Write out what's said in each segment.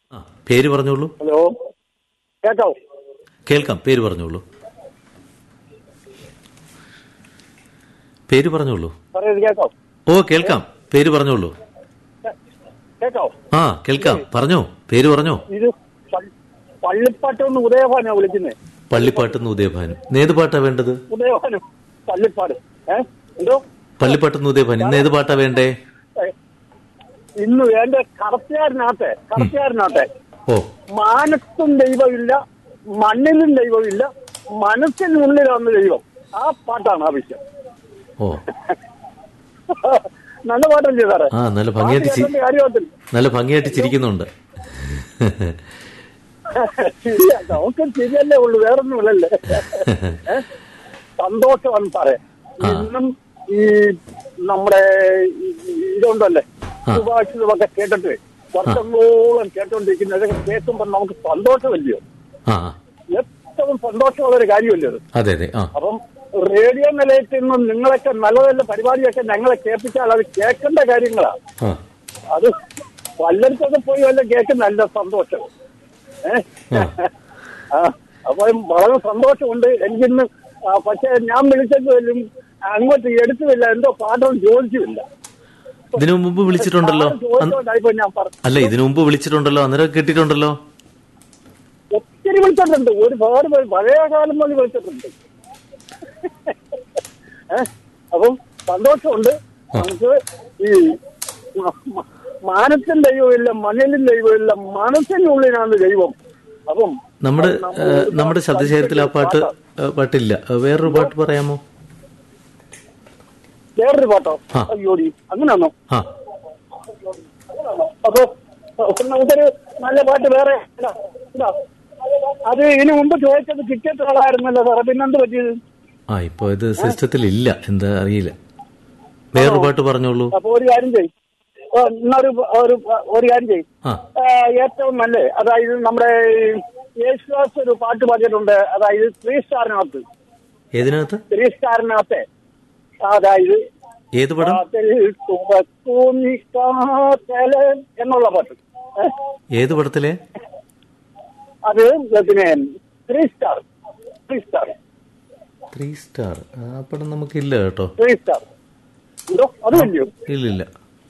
ആ പേര് പറഞ്ഞോളൂ ഹലോ കേട്ടോ കേൾക്കാം പേര് പറഞ്ഞോളൂ പേര് പറഞ്ഞോളൂ പറയുന്നത് കേട്ടോ ഓ കേൾക്കാം പേര് പറഞ്ഞോളൂ കേട്ടോ ആ കേൾക്കാം പറഞ്ഞോ പേര് പറഞ്ഞോ ഇത് പ- പള്ളിപ്പാട്ടൊന്ന് ഉദയഭാനാ വിളിക്കുന്നത് പള്ളിപ്പാട്ടുന്ന് ഉദയഭാനു ഏത് പാട്ടാ വേണ്ടത് ഉദയഭാനം പള്ളിപ്പാട് ഏ എന്തോ പള്ളിപ്പാട്ടുന്ന് ഉദയഭാനു ഇന്ന് ഏത് പാട്ടാ വേണ്ടേ ഏ, ഇന്ന് വേണ്ട കറക്റ്റുകാരനാട്ടെ കറക്റ്റുകാരനാട്ടെ ഓ മാനത്തും ദൈവമില്ല മണ്ണിലും ദൈവമില്ല മനസ്സിനുള്ളിലാണ് ദൈവം ആ പാട്ടാണ് ആവശ്യം ഓ നല്ല പാട്ടല്ലേ സാറേ ആ നല്ല ഭംഗിയായിട്ട് ചി- പാട്ട് കേട്ടോണ്ട് കാര്യമാകത്തില്ല നല്ല ഭംഗിയായിട്ട് ചിരിക്കുന്നുണ്ട് ശരിയാ നമുക്ക് ശരിയല്ലേ ഉള്ളൂ വേറൊന്നുമില്ലല്ലേ ഏ? സന്തോഷമാണ് സാറേ ആ. ഇന്നും ഈ നമ്മുടെ ഈ- ഈ ഇതുണ്ടല്ലേ ആ. സുഭാഷിതമൊക്കെ കേട്ടിട്ട് വർഷങ്ങളോളം കേട്ടോണ്ടിരിക്കുന്ന ഇതൊക്കെ കേൾക്കുമ്പോൾ നമുക്ക് സന്തോഷമല്ലയോ ആ ഏറ്റവും സന്തോഷമുള്ള ഒരു കാര്യമല്ലേ അത് അതെ അതെ ആ അപ്പം റേഡിയോ നിലയത്തിൽ നിന്നും നിങ്ങളൊക്കെ നല്ല നല്ല പരിപാടിയൊക്കെ ഞങ്ങളെ കേൾപ്പിച്ചാൽ അത് കേൾക്കേണ്ട കാര്യങ്ങളാ ആ അത് വല്ലയിടത്തൊക്കെ പോയി വല്ല കേൾക്കുന്നല്ല സന്തോഷം ഏഹ് ആ. ആ അപ്പൊ വളരെ സന്തോഷമുണ്ട് എനിക്കിന്ന് ആ, പക്ഷേ ഞാൻ വിളിച്ചപ്പോഴും അങ്ങോട്ട് എടുത്തുമില്ല എന്തോ പാട്ടൊന്നും ചോദിച്ചുമില്ല ഇതിനു മുമ്പ് വിളിച്ചിട്ടുണ്ടല്ലോ ആ, ചോദിച്ചോണ്ടായിപ്പോ ഞാൻ പറഞ്ഞു അല്ല ഇതിനു മുമ്പ് വിളിച്ചിട്ടുണ്ടല്ലോ അന്നേരം കിട്ടിയിട്ടുണ്ടല്ലോ ഒത്തിരി വിളിച്ചിട്ടുണ്ട് ഒരുപാട് പേര് പഴയ കാലം മുതൽ വിളിച്ചിട്ടുണ്ട് ഏഹ് അപ്പം സന്തോഷമുണ്ട് നമുക്ക് ഈ മ- മ- മാനത്തിൻ ദൈവമില്ല മണ്ണിലും ദൈവമില്ല മനസ്സിനുള്ളിലാണ് ദൈവം അപ്പം നമ്മുടെ അത് ഏഹ്, നമ്മുടെ ശബ്ദശേഖരത്തിൽ ആ പാട്ട് ഏഹ്, പാട്ടില്ല ഏഹ്, വേറൊരു പാട്ട് പറയാമോ വേറൊരു പാട്ടോ ആ. അയ്യോടി അങ്ങനെയാണോ ആ അപ്പൊ അപ്പൊ നമുക്കൊരു നല്ല പാട്ട് വേറെ ഇതാ, ഇതാ. അത് ഇതിനു മുമ്പ് ചോദിച്ചത് കിട്ടിയിട്ട് ആളായിരുന്നല്ലോ സാറേ പിന്നെന്ത് പറ്റിയത് ആ ഇപ്പൊ ഇത് സിസ്റ്റത്തിൽ ഇല്ല എന്താ അറിയില്ല വേറൊരു പാട്ട് പറഞ്ഞോളൂ അപ്പൊ ഒരു കാര്യം ചെയ്യും എന്നൊരു ഒരു ഒരു കാര്യം ചെയ്യും ആ ആ, ഏറ്റവും നല്ല അതായത് നമ്മുടെ യേശുദാസ് ഒരു പാട്ട് പാടിയിട്ടുണ്ട് അതായത് ത്രീ സ്റ്റാറിനകത്ത് ഏതിനകത്ത് ത്രീ സ്റ്റാറിനകത്തെ അതായത് ഏത് പടം കാറ്റിൽ തുറക്കൂന്നി കാറ്റല് എന്നുള്ള പാട്ട് ഏ? ഏത് പടത്തിലെ അത് പിന്നെ three star three star three star ആ പടം നമുക്കില്ല കേട്ടോ ത്രീ സ്റ്റാർ എന്തോ അത് വലിയോ ഇല്ലില്ല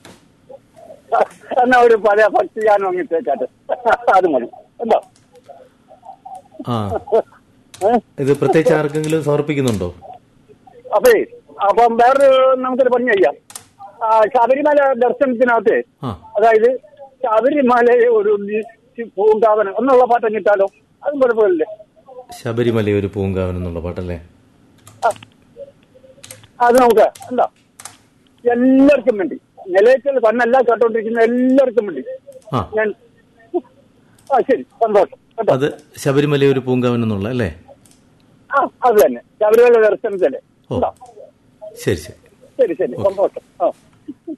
എന്നാ ഒരു പഴയ ഭക്തിഗാനം അങ്ങിട്ടേക്കാട്ട് അത് മതി എന്താ ആ ഏ? ഇത് പ്രത്യേകിച്ച് ആർക്കെങ്കിലും സമർപ്പിക്കുന്നുണ്ടോ അപ്പേ അപ്പം വേറൊരു നമുക്കൊരു പണി ചെയ്യാം ആ, ശബരിമല ദർശനത്തിനകത്ത് ആ അതായത് ശബരിമലയെ ഒരു നി- പൂങ്കാവനം എന്നുള്ള പാട്ട് കിട്ടാലോ അതും കുഴപ്പമില്ലേ ശബരിമല ഒരു പൂങ്കാവൻ എന്നുള്ള പാട്ടല്ലേ ആ. അത് നമുക്ക് എന്താ എല്ലാവർക്കും വേണ്ടി നിലയത്തിൽ തന്നല്ല കേട്ടോണ്ടിരിക്കുന്ന എല്ലാവർക്കും വേണ്ടി ആ ഞാൻ ആ ശരി സന്തോഷം കേട്ടോ അത് ശബരിമല ഒരു പൂങ്കാവൻ എന്നുള്ള അല്ലേ ആ അത് തന്നെ ശബരിമല ദർശനത്തില് ഓ എന്താ ശരി ശരി ശരി ശരി സന്തോഷം ആ